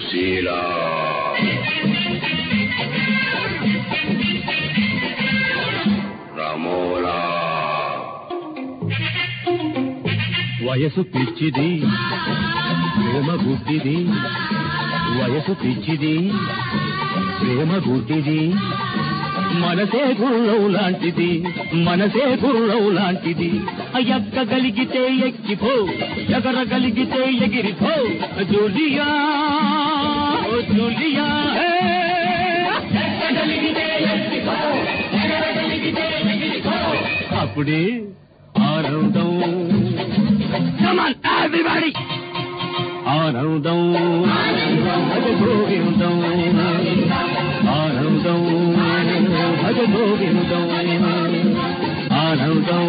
శీలా రమోలా వయసు పిచ్చిది ప్రేమ గుడ్డిది వయసు పిచ్చిది ప్రేమ గుడ్డిది మనసే గుర్రం లాంటిది మనసే గుర్రం లాంటిది ఎక్కగలిగితే ఎక్కిపో ఎగరగలిగితే ఎగిరిపో జూలియా ఓ జూలియా హే! ఎక్కగలిగితే ఎక్కిపో, ఎగరగలిగితే ఎగిరిపో. అప్పుడే ఆనందం Come on, everybody! ఆనందం భజ గోవిందం ఆనందం భజ గోవిందం ఆనందం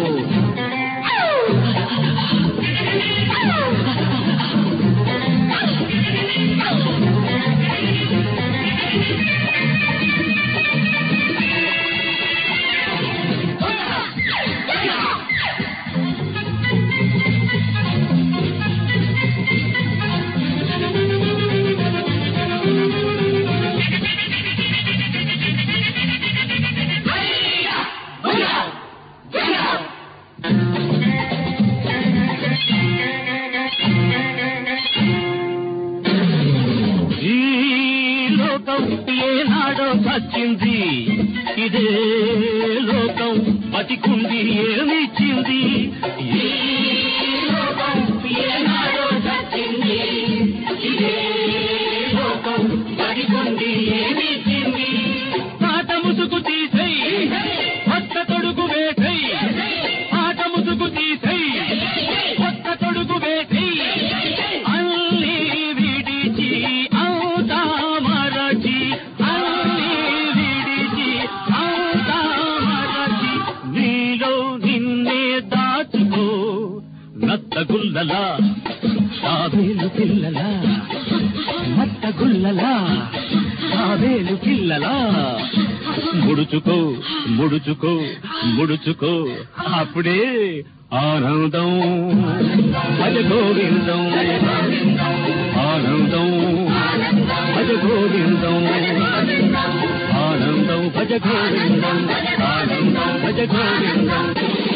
ఈ లోకం ఏనాడో చచ్చింది ఇదే లోకం బతికుంది ఏమిచ్చింది ఈ లోకం ఏనాడో చచ్చింది ఇదే లోకం బతికుంది ఏమిచ్చింది పాట ముసుగు తీసై కొత్త తొడుగు వేసై పాట ముసుగు తీసై కొత్త తొడుగు వేసై అల్లి విడిచి అవుతా మరచి అల్లి విడిచి అవుతా మరచి నీలో నిన్నే దాచుకో నత్త గుల్లలా తాబేలు పిల్లలా మత్త గుల్లలా తాబేలు పిల్లలా ముడుచుకో ముడుచుకో ముడుచుకో అప్పుడే ఆనందం భజ గోవిందం ఆనందం భజ గోవిందం ఆనందం భజ గోవిందం ఆనందం భజ గోవిందం